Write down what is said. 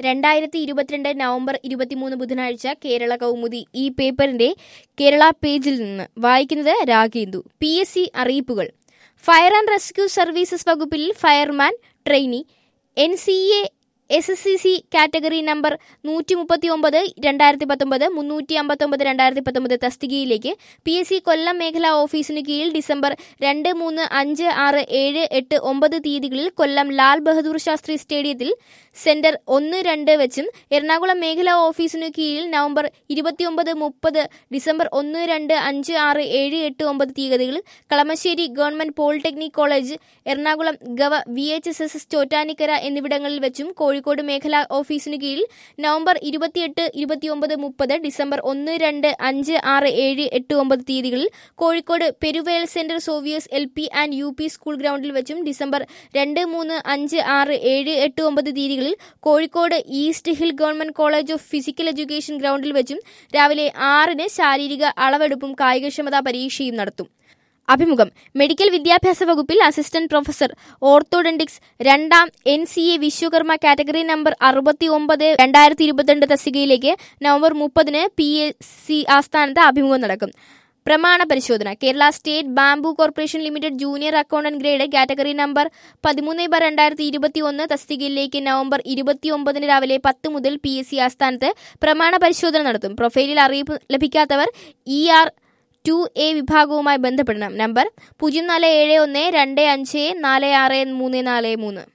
രണ്ടായിരത്തി ഇരുപത്തിരണ്ട് നവംബർ ഇരുപത്തിമൂന്ന് ബുധനാഴ്ച കേരള കൗമുദി ഈ പേപ്പറിന്റെ കേരള പേജിൽ നിന്ന് വായിക്കുന്നത് രാഗേന്ദു പി എസ് സി അറിയിപ്പുകൾ ഫയർ ആൻഡ് റെസ്ക്യൂ സർവീസസ് വകുപ്പിൽ fireman trainee N C A S S C C category number നൂറ്റി മുപ്പത്തി ഒമ്പത് രണ്ടായിരത്തി പത്തൊമ്പത് മുന്നൂറ്റി അമ്പത്തൊമ്പത് രണ്ടായിരത്തി പത്തൊമ്പത് തസ്തികയിലേക്ക് പി എസ് സി കൊല്ലം മേഖലാ ഓഫീസിന് കീഴിൽ ഡിസംബർ രണ്ട് മൂന്ന് അഞ്ച് ആറ് ഏഴ് എട്ട് ഒമ്പത് തീയതികളിൽ കൊല്ലം ലാൽ ബഹദൂർ ശാസ്ത്രി സ്റ്റേഡിയത്തിൽ സെന്റർ ഒന്ന് രണ്ട് വെച്ചും എറണാകുളം മേഖലാ ഓഫീസിനു കീഴിൽ നവംബർ ഇരുപത്തിയൊമ്പത് മുപ്പത് ഡിസംബർ ഒന്ന് രണ്ട് അഞ്ച് ആറ് ഏഴ് എട്ട് ഒമ്പത് തീയതികളിൽ Kalamassery government polytechnic college Ernakulam gov V H S S Chottanikkara എന്നിവിടങ്ങളിൽ വെച്ചും കോഴിക്കോട് മേഖലാ ഓഫീസിനു കീഴിൽ നവംബർ ഇരുപത്തിയെട്ട് ഇരുപത്തിയൊമ്പത് മുപ്പത് ഡിസംബർ ഒന്ന് രണ്ട് അഞ്ച് ആറ് ഏഴ് എട്ട് ഒമ്പത് തീയതികളിൽ Kozhikode Peruvel Saint Xavier's L P and U P school ഗ്രൗണ്ടിൽ വെച്ചും ഡിസംബർ രണ്ട് മൂന്ന് അഞ്ച് ആറ് ഏഴ് എട്ട് ഒമ്പത് തീയതികളിൽ Kozhikode East Hill government college of physical education ഗ്രൗണ്ടിൽ വെച്ചും രാവിലെ ആറിന് ശാരീരിക അളവെടുപ്പും കായികക്ഷമതാ പരീക്ഷയും നടത്തും അഭിമുഖം മെഡിക്കൽ വിദ്യാഭ്യാസ വകുപ്പിൽ അസിസ്റ്റന്റ് പ്രൊഫസർ ഓർത്തോഡന്റിക്സ് രണ്ടാം N C A Vishwakarma category number അറുപത്തി ഒമ്പത് രണ്ടായിരത്തി ഇരുപത്തിരണ്ട് തസ്തികയിലേക്ക് നവംബർ മുപ്പതിന് പി എസ് സി ആസ്ഥാനത്ത് അഭിമുഖം നടക്കും പ്രമാണ പരിശോധന Kerala state bamboo corporation limited junior accountant grade category number പതിമൂന്ന് ബാർ രണ്ടായിരത്തി ഇരുപത്തി ഒന്ന് തസ്തികയിലേക്ക് നവംബർ ഇരുപത്തിയൊമ്പതിന് രാവിലെ പത്ത് മുതൽ പി എസ് സി ആസ്ഥാനത്ത് പ്രമാണ പരിശോധന നടത്തും പ്രൊഫൈലിൽ അറിയിപ്പ് ലഭിക്കാത്തവർ ഇ ആർ ടു എ വിഭാഗവുമായി ബന്ധപ്പെടണം നമ്പർ പൂജ്യം നാല് ഏഴ് ഒന്ന് രണ്ട് അഞ്ച് നാല് ആറ് മൂന്ന് നാല് മൂന്ന്